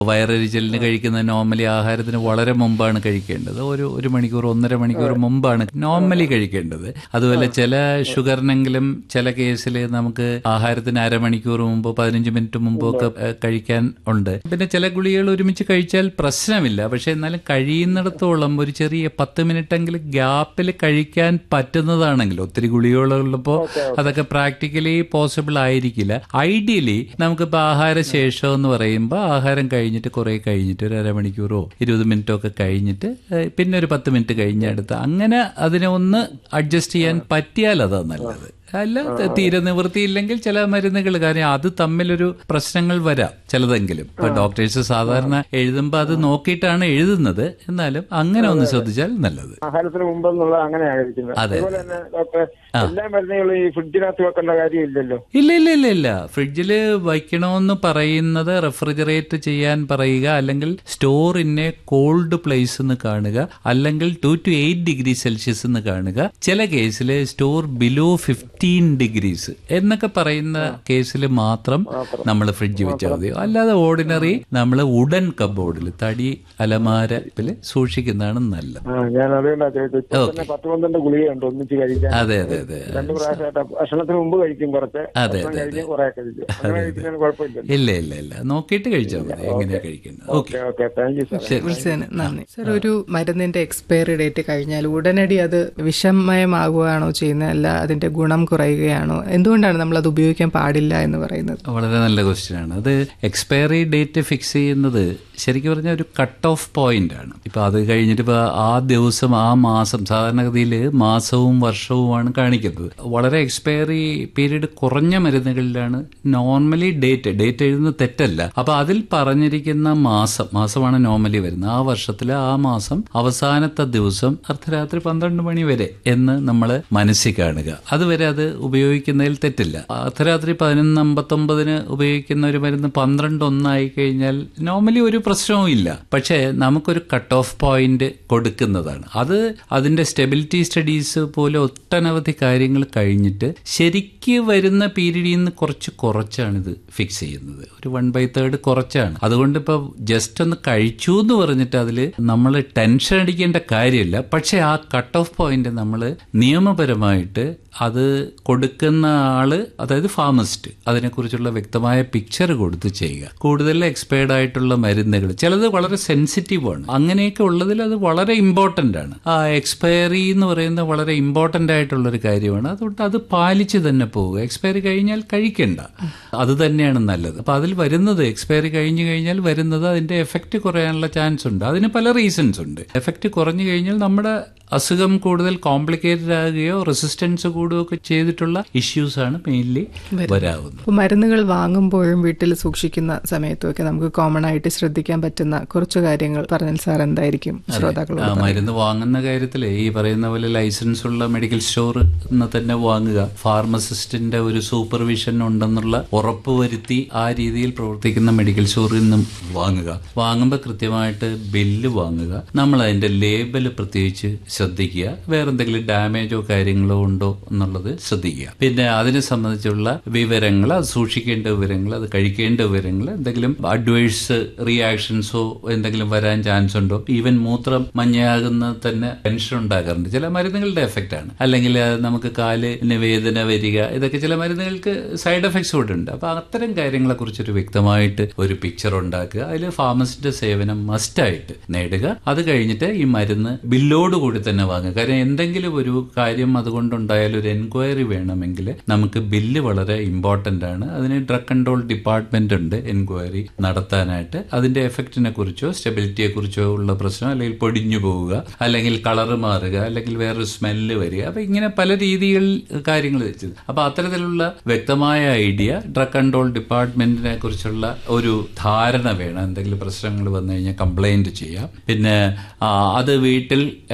വയറരിച്ചലിന് കഴിക്കുന്ന നോർമലി ആഹാരത്തിന് വളരെ മുമ്പാണ് കഴിക്കേണ്ടത് ഒരു ഒരു മണിക്കൂർ ഒന്നര മണിക്കൂർ മുമ്പാണ് നോർമലി കഴിക്കേണ്ടത് അതുപോലെ ചില ഷുഗറിനെങ്കിലും ചില കേസിൽ നമുക്ക് ആഹാരത്തിന് അരമണിക്കൂർ മുമ്പോ പതിനഞ്ച് മിനിറ്റ് മുമ്പോ ഒക്കെ ഏഹ്, കഴിക്കാൻ ഉണ്ട് പിന്നെ ചില ഗുളികകൾ ഒരുമിച്ച് കഴിച്ചാൽ പ്രശ്നമില്ല പക്ഷെ എന്നാലും കഴിയുന്നിടത്തോളം ഒരു ചെറിയ പത്ത് മിനിറ്റ് എങ്കിലും ഗ്യാപ്പിൽ കഴിക്കാൻ പറ്റുന്നതാണെങ്കിൽ ഒത്തിരി ഗുളികകളുള്ളപ്പോൾ അതൊക്കെ പ്രാക്ടിക്കലി പോസിബിൾ ആയിരിക്കില്ല ഐഡിയലി നമുക്കിപ്പോൾ ആഹാരശേഷം എന്ന് പറയുമ്പോൾ ആഹാരം കഴിഞ്ഞിട്ട് കുറെ കഴിഞ്ഞിട്ട് ഒരു അരമണിക്കൂറോ ഇരുപത് മിനിറ്റോ ഒക്കെ കഴിഞ്ഞിട്ട് ഏഹ്, പിന്നെ ഒരു പത്ത് മിനിറ്റ് കഴിഞ്ഞെടുത്ത് അങ്ങനെ അതിനെ ഒന്ന് അഡ്ജസ്റ്റ് ചെയ്യാൻ പറ്റിയാൽ അതാ നല്ലത് അല്ല തീരെ നിവൃത്തിയില്ലെങ്കിൽ ചില മരുന്നുകൾ കാരണം അത് തമ്മിലൊരു പ്രശ്നങ്ങൾ വരാം ചിലതെങ്കിലും ഇപ്പൊ ഡോക്ടേഴ്സ് സാധാരണ എഴുതുമ്പോൾ അത് നോക്കിയിട്ടാണ് എഴുതുന്നത് എന്നാലും അങ്ങനെ ഒന്ന് ശ്രദ്ധിച്ചാൽ നല്ലത് ആഹാരത്തിന് മുമ്പ് എന്നുള്ള അങ്ങനെയാണ് കഴിക്കുന്നത് അതെ. അതുപോലെ തന്നെ ഡോക്ടറെ എല്ലാ മരുന്നുകളും ഈ ഫ്രിഡ്ജിനകത്ത് വെക്കേണ്ട കാര്യമില്ലല്ലോ ഇല്ല ഇല്ല ഇല്ല ഇല്ല ഫ്രിഡ്ജിൽ വയ്ക്കണമെന്ന് പറയുന്നത് റെഫ്രിജറേറ്റ് ചെയ്യാൻ പറയുക അല്ലെങ്കിൽ store in a cold place എന്ന് കാണുക അല്ലെങ്കിൽ two to eight degree Celsius എന്ന് കാണുക ചില കേസിൽ സ്റ്റോർ ബിലോ ഫിഫ്റ്റീൻ ഡിഗ്രീസ് എന്നൊക്കെ പറയുന്ന കേസിൽ മാത്രം നമ്മൾ ഫ്രിഡ്ജ് വെച്ചാൽ മതി അല്ലാതെ ഓർഡിനറി നമ്മൾ വുഡൻ കബോർഡിൽ തടി അലമാരത്തിൽ സൂക്ഷിക്കുന്നതാണ് നല്ലത് ആ ഞാൻ അതുകൊണ്ടാണ് ചോദിച്ചത് ഇപ്പൊ തന്നെ പത്ത് പന്ത്രണ്ട് ഗുളികയുണ്ട് ഒന്നിച്ച് കഴിക്കാൻ അതെ അതെ അതെ രണ്ടു പ്രാവശ്യമായിട്ട് ഭക്ഷണത്തിന് മുമ്പ് കഴിക്കും കുറച്ച് അതെ, ഭക്ഷണം അതെ, കഴിഞ്ഞ് കുറെ കഴിക്കും അങ്ങനെ കഴിക്കുന്നതിന് കുഴപ്പമില്ലല്ലോ ഇല്ല ഇല്ല ഇല്ല നോക്കിയിട്ട് കഴിച്ചാൽ മതി എങ്ങനെയാ കഴിക്കുന്നത് okay okay okay thank you sir വിളിച്ചതിന് നന്ദി സർ ഒരു മരുന്നിന്റെ എക്സ്പയറി ഡേറ്റ് കഴിഞ്ഞാൽ ഉടനടി അത് വിഷമയമാകുകയാണോ ചെയ്യുന്നത് അല്ല അതിന്റെ ഗുണം കുറയുകയാണോ എന്തുകൊണ്ടാണ് നമ്മൾ അത് ഉപയോഗിക്കാൻ പാടില്ല എന്ന് പറയുന്നത് വളരെ നല്ല ക്വസ്റ്റ്യൻ ആണ് അത് എക്സ്പയറി ഡേറ്റ് ഫിക്സ് ചെയ്യുന്നത് ശരിക്കും പറഞ്ഞാൽ ഒരു കട്ട് ഓഫ് പോയിന്റ് ആണ് ഇപ്പൊ അത് കഴിഞ്ഞിട്ട് ഇപ്പൊ ആ ദിവസം ആ മാസം സാധാരണഗതിയിൽ മാസവും വർഷവുമാണ് കാണിക്കുന്നത് വളരെ എക്സ്പയറി പീരീഡ് കുറഞ്ഞ മരുന്നുകളിലാണ് നോർമലി ഡേറ്റ് ഡേറ്റ് എഴുതുന്നത് തെറ്റല്ല അപ്പൊ അതിൽ പറഞ്ഞിരിക്കുന്ന മാസം മാസമാണ് നോർമലി വരുന്നത് ആ വർഷത്തിലെ ആ മാസം അവസാനത്തെ ദിവസം അർദ്ധരാത്രി പന്ത്രണ്ട് മണി വരെ എന്ന് നമ്മൾ മനസ്സിൽ കാണുക അതുവരെ അത് ഉപയോഗിക്കുന്നതിൽ തെറ്റില്ല അർദ്ധരാത്രി പതിനൊന്ന് അമ്പത്തൊമ്പതിന് ഉപയോഗിക്കുന്ന ഒരു മരുന്ന് പന്ത്രണ്ട് ഒന്നായി കഴിഞ്ഞാൽ നോർമലി ഒരു പ്രശ്നവും ഇല്ല പക്ഷേ നമുക്കൊരു കട്ട് ഓഫ് പോയിന്റ് കൊടുക്കുന്നതാണ് അത് അതിന്റെ സ്റ്റെബിലിറ്റി സ്റ്റഡീസ് പോലെ ഒട്ടനവധി കാര്യങ്ങൾ കഴിഞ്ഞിട്ട് ശരിക്ക് വരുന്ന പീരീഡിൽ നിന്ന് കുറച്ച് കുറച്ചാണ് ഇത് ഫിക്സ് ചെയ്യുന്നത് ഒരു വൺ ബൈ തേർഡ് കുറച്ചാണ് അതുകൊണ്ട് ഇപ്പൊ ജസ്റ്റ് ഒന്ന് കഴിച്ചു എന്ന് പറഞ്ഞിട്ട് അതിൽ നമ്മൾ ടെൻഷൻ അടിക്കേണ്ട കാര്യമില്ല പക്ഷെ ആ കട്ട് ഓഫ് പോയിന്റ് നമ്മൾ നിയമപരമായിട്ട് അത് കൊടുക്കുന്ന ആള് അതായത് ഫാർമസിസ്റ്റ് അതിനെക്കുറിച്ചുള്ള വ്യക്തമായ പിക്ചർ കൊടുത്ത് ചെയ്യുക കൂടുതൽ എക്സ്പയർഡ് ആയിട്ടുള്ള മരുന്നുകൾ ചിലത് വളരെ സെൻസിറ്റീവ് ആണ് അങ്ങനെയൊക്കെ ഉള്ളതിൽ അത് വളരെ ഇമ്പോർട്ടന്റ് ആണ് ആ എക്സ്പയറി എന്ന് പറയുന്നത് വളരെ ഇമ്പോർട്ടന്റ് ആയിട്ടുള്ള ഒരു കാര്യമാണ് അതുകൊണ്ട് അത് പാലിച്ച് തന്നെ പോവുക എക്സ്പയറി കഴിഞ്ഞാൽ കഴിക്കണ്ട അത് തന്നെയാണ് നല്ലത് അപ്പൊ അതിൽ വരുന്നത് എക്സ്പയറി കഴിഞ്ഞു കഴിഞ്ഞാൽ വരുന്നത് അതിന്റെ എഫക്റ്റ് കുറയാനുള്ള ചാൻസ് ഉണ്ട് അതിന് പല റീസൺസ് ഉണ്ട് എഫക്റ്റ് കുറഞ്ഞു കഴിഞ്ഞാൽ നമ്മുടെ അസുഖം കൂടുതൽ കോംപ്ലിക്കേറ്റഡ് ആകുകയോ റെസിസ്റ്റൻസ് കൂടുകയോ ഒക്കെ ചെയ്തിട്ടുള്ള ഇഷ്യൂസ് ആണ് മെയിൻലി വരാവുന്നത് അപ്പോൾ മരുന്നുകൾ വാങ്ങുമ്പോഴും വീട്ടിൽ സൂക്ഷിക്കുന്ന സമയത്തുമൊക്കെ നമുക്ക് കോമൺ ആയിട്ട് ശ്രദ്ധിക്കാൻ പറ്റുന്ന കുറച്ച് കാര്യങ്ങൾ പറഞ്ഞാൽ സാർ എന്തായിരിക്കും ശ്രോതാക്കളോട് ആ, മരുന്ന് വാങ്ങുന്ന കാര്യത്തിൽ ഈ പറയുന്ന പോലെ ലൈസൻസ് ഉള്ള മെഡിക്കൽ സ്റ്റോർ തന്നെ വാങ്ങുക ഫാർമസിസ്റ്റിന്റെ ഒരു സൂപ്പർവിഷൻ ഉണ്ടെന്നുള്ള ഉറപ്പ് വരുത്തി ആ രീതിയിൽ പ്രവർത്തിക്കുന്ന മെഡിക്കൽ സ്റ്റോറിൽ നിന്നും വാങ്ങുക വാങ്ങുമ്പോൾ കൃത്യമായിട്ട് ബില്ല് വാങ്ങുക നമ്മൾ അതിന്റെ ലേബൽ പ്രത്യേകിച്ച് ശ്രദ്ധിക്കുക വേറെ എന്തെങ്കിലും ഡാമേജോ കാര്യങ്ങളോ ഉണ്ടോ എന്നുള്ളത് ശ്രദ്ധിക്കുക പിന്നെ അതിനെ സംബന്ധിച്ചുള്ള വിവരങ്ങൾ അത് സൂക്ഷിക്കേണ്ട വിവരങ്ങൾ അത് കഴിക്കേണ്ട വിവരങ്ങൾ എന്തെങ്കിലും അഡ്വൈസ് റിയാക്ഷൻസോ എന്തെങ്കിലും വരാൻ ചാൻസ് ഉണ്ടോ ഈവൻ മൂത്രം മഞ്ഞയാകുന്ന തന്നെ ടെൻഷൻ ഉണ്ടാകാറുണ്ട് ചില മരുന്നുകളുടെ എഫക്റ്റ് ആണ് അല്ലെങ്കിൽ അത് നമുക്ക് കാലിന് വേദന വരിക ഇതൊക്കെ ചില മരുന്നുകൾക്ക് സൈഡ് എഫക്ട്സ് കൂടെ ഉണ്ട് അപ്പൊ അത്തരം കാര്യങ്ങളെ കുറിച്ചൊരു വ്യക്തമായിട്ട് ഒരു പിക്ചർ ഉണ്ടാക്കുക അതിൽ ഫാർമസിന്റെ സേവനം മസ്റ്റായിട്ട് നേടുക അത് കഴിഞ്ഞിട്ട് ഈ മരുന്ന് ബില്ലോട് കൂടി തന്നെ വാങ്ങുക കാര്യം എന്തെങ്കിലും ഒരു കാര്യം അതുകൊണ്ടുണ്ടായാൽ ഒരു എൻക്വയറി വേണമെങ്കിൽ നമുക്ക് ബില്ല് വളരെ ഇമ്പോർട്ടന്റ് ആണ് അതിന് ഡ്രഗ് കൺട്രോൾ ഡിപ്പാർട്ട്മെന്റ് ഉണ്ട് എൻക്വയറി നടത്താനായിട്ട് അതിന്റെ എഫക്റ്റിനെ കുറിച്ചോ സ്റ്റെബിലിറ്റിയെ കുറിച്ചോ ഉള്ള പ്രശ്നം അല്ലെങ്കിൽ പൊടിഞ്ഞു പോവുക അല്ലെങ്കിൽ കളറ് മാറുക അല്ലെങ്കിൽ വേറൊരു സ്മെല്ല് വരിക അപ്പൊ ഇങ്ങനെ പല രീതികളിൽ കാര്യങ്ങൾ വെച്ചത് അപ്പൊ അത്തരത്തിലുള്ള വ്യക്തമായ ഐഡിയ ഡ്രഗ് കൺട്രോൾ ഡിപ്പാർട്ട്മെന്റിനെ കുറിച്ചുള്ള ഒരു ധാരണ വേണം എന്തെങ്കിലും പ്രശ്നങ്ങൾ വന്നു കഴിഞ്ഞാൽ കംപ്ലൈന്റ് ചെയ്യാം പിന്നെ ആ, അത് വീട്ടിൽ ആ, എത്രയും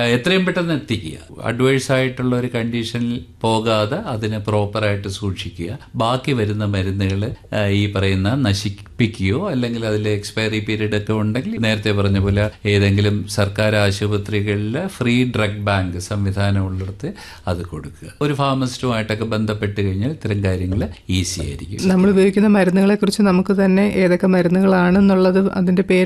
പെട്ടെന്ന് എത്തിക്കുക അഡ്വേഴ്സ് ആയിട്ടുള്ള ഒരു കണ്ടീഷനിൽ പോകാതെ അതിനെ പ്രോപ്പറായിട്ട് സൂക്ഷിക്കുക ബാക്കി വരുന്ന മരുന്നുകൾ ഈ പറയുന്ന നശിപ്പിക്കുകയോ അല്ലെങ്കിൽ അതിൽ എക്സ്പയറി പീരീഡ് ഒക്കെ ഉണ്ടെങ്കിൽ നേരത്തെ പറഞ്ഞ പോലെ ഏതെങ്കിലും സർക്കാർ ആശുപത്രികളിൽ ഫ്രീ ഡ്രഗ് ബാങ്ക് സംവിധാനം ഉള്ളിടത്ത് അത് കൊടുക്കുക ഒരു ഫാർമസിസ്റ്റുമായിട്ടൊക്കെ ബന്ധപ്പെട്ട് കഴിഞ്ഞാൽ ഇത്തരം കാര്യങ്ങൾ ഈസി ആയിരിക്കും നമ്മൾ ഉപയോഗിക്കുന്ന മരുന്നുകളെ കുറിച്ച് നമുക്ക് തന്നെ ഏതൊക്കെ മരുന്നുകളാണെന്നുള്ളത് അതിന്റെ പേര്